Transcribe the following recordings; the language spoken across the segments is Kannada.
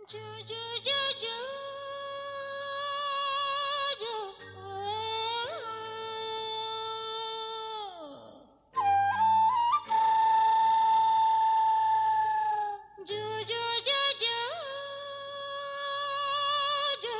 ಜೋ ಜೋ ಜೋ ಜೋ ಜೋ ಜೋ ಜೋ ಜೋ ಜೋ ಜೋ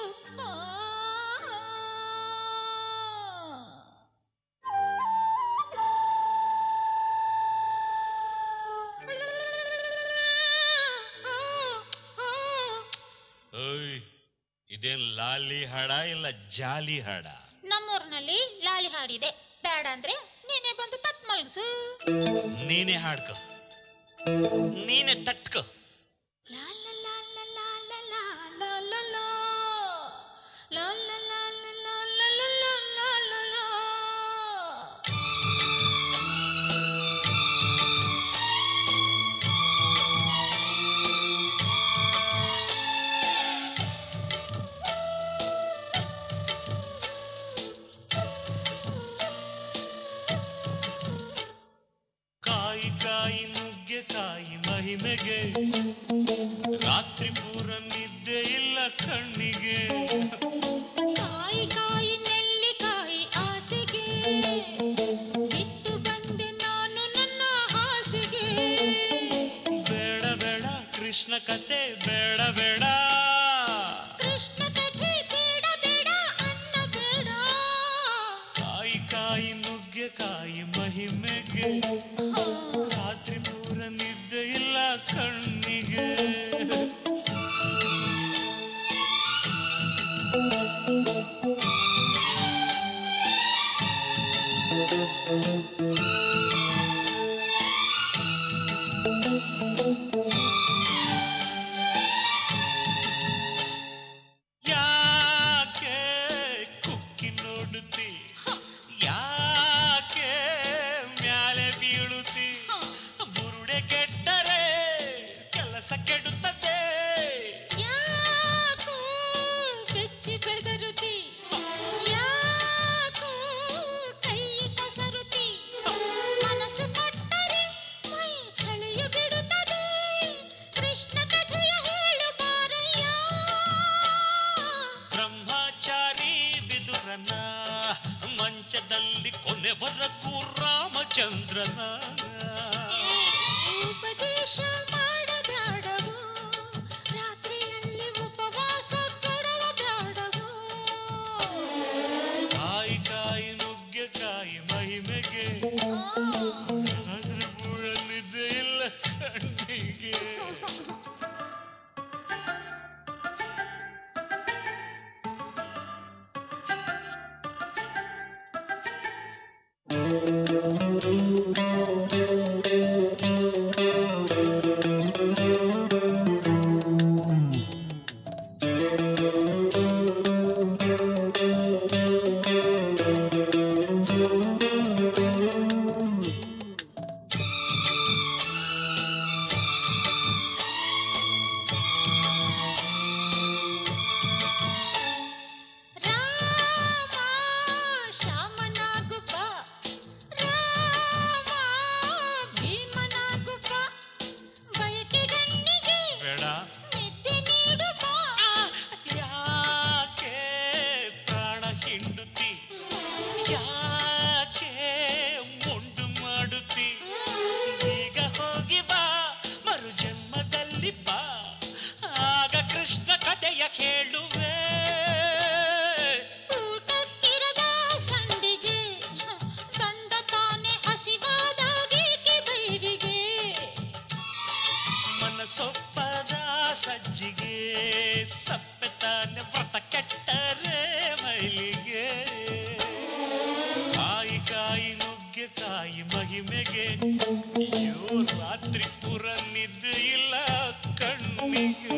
ಓಯ್ ಇದೇನ್ ಲಾಲಿ ಹಾಡ ಇಲ್ಲ ಜಾಲಿ ಹಾಡ ನಮ್ಮೂರಿನಲ್ಲಿ ಲಾಲಿ ಹಾಡಿದೆ ಬೇಡ ಅಂದ್ರೆ ನೀನೇ ಬಂದು ತಟ್ ಮಲ್ಗಿಸು ನೀನೇ ಹಾಡ್ಕೊ ನೀನೇ ತಟ್ಕೊ ಲಾ ಲಾ ಲಾ ಲಾ ಲಾ ಲಾ ಲಾ ಲಾ ಲಾ ಲಾ. ಲಾ ಲಾ ಲಾ ಲಾ ಲಾ ಲಾ ಲಾ ಲಾ ಲಾ ಲಾ. ಕಾಯಿ ಕಾಯಿ ನುಗ್ಗೆ ಕಾಯಿ ಮಹಿಮೆಗೆ ರಾತ್ರಿ ಪೂರ ನಿದ್ದೆ ಇಲ್ಲ ಕಣ್ಣಿಗೆ ಕಾಯಿ ಕಾಯಿ ನೆಲ್ಲಿಕಾಯಿ ಆಸೆಗೆ ಬಿಟ್ಟು ಬಂದೆ ನಾನು ನನ್ನ ಹಾಸಿಗೆ ಬೇಡ ಬೇಡ ಕೃಷ್ಣ ಕತೆ ಬೇಡ ಬೇಡ ಕೃಷ್ಣ ಕಥೆ ಬೇಡ ಬೇಡ ಅನ್ನ ಬೇಡ ಕಾಯಿ ಕಾಯಿ ನುಗ್ಗೆ ಕಾಯಿ ಮಹಿಮೆಗೆ ಹಾ. ರಾತ್ರಿ ಪೂರ ನಿದ್ದೆ ಇಲ್ಲ ಕಣ್ಣಿಗೆ ಯಾಕೆ ಕುಕ್ಕಿ ನೋಡುತ್ತಿ ಯಾಕೆ ಮ್ಯಾಲೆ ಬೀಳುತ್ತಿ ಬುರುಡೆ ಕೆಟ್ಟರೆ ಕೆಲಸ ಕೆಡುತ್ತದೆ ಯಾಕೋ ಬೆಚ್ಚಿ ಬೆದರುತಿ ಯಾಕೋ ಕೈ ಕಸರುತಿ ಮನಸ್ಸು ಕೊಟ್ಟರೆ ಮೈ ಚಳಿಯ ಬಿಡುತ್ತದೆ ಕೃಷ್ಣ ಕಥೆಯ ಹೇಳು ಬಾರಯ್ಯ ಬ್ರಹ್ಮಚಾರಿ ಬಿದುರನ ಮಂಚದಲ್ಲಿ ಕೊನೆವರೆಗೂ ರಾಮಚಂದ್ರನ ಉಪದೇಶ ಮಾಡಬೇಡವು ರಾತ್ರಿಯಲ್ಲಿ ಉಪವಾಸ ಕೊಡವ ಬೇಡವು ಕಾಯಿ ಕಾಯಿ ನುಗ್ಗೆ ಕಾಯಿ ಮಹಿಮೆಗೆ ಅದ್ರ ಬೂಳಲ್ಲಿದ್ದೆ ಇಲ್ಲ ಕಣ್ಣಿಗೆ ರಾಮ ಶ್ಯಾಮನಾಗುಪ ರಾಮ ಭೀಮನಾಗುಪ ಬಯಕೆ ಗಣ್ಣಿಗೆ ಬೇಡ ನಿದ್ದೆ ನೀಡುಪ ಯಾಕೆ ಪ್ರಾಣ ಹಿಂಡುತ್ತಿ ಯಾಕೆ ಮೊಂಡು ಮಾಡುತ್ತಿ ಈಗ ಹೋಗಿ ಬಾ ಮರು ಜನ್ಮದಲ್ಲಿ ಬಾ ಆಗ ಕೃಷ್ಣ ಕಥೆಯ ಕೇಳುವೆ ಊಟಕ್ಕಿರದ ಸಂಡಿಗೆ ಕಂಡ ತಾನೆ ಹಸಿವಾದಾಗೇಕೆ ಬೈರಿಗೆ ಮನಸೊಪ್ಪದ ಸಜ್ಜಿಗೆ ಸಪ್ಪೆ ತಾನೆ ವ್ರತ ಕೆಟ್ಟರೆ ಮೈಲಿಗೆ ಕಾಯಿ ಕಾಯಿ ನುಗ್ಗೆ ಕಾಯಿ ಮಹಿಮೆಗೆ ಅಯ್ಯೋ ರಾತ್ರಿ ಪುರ ನಿದ್ದೆ ಇಲ್ಲ ಕಣ್ಣಿಗೆ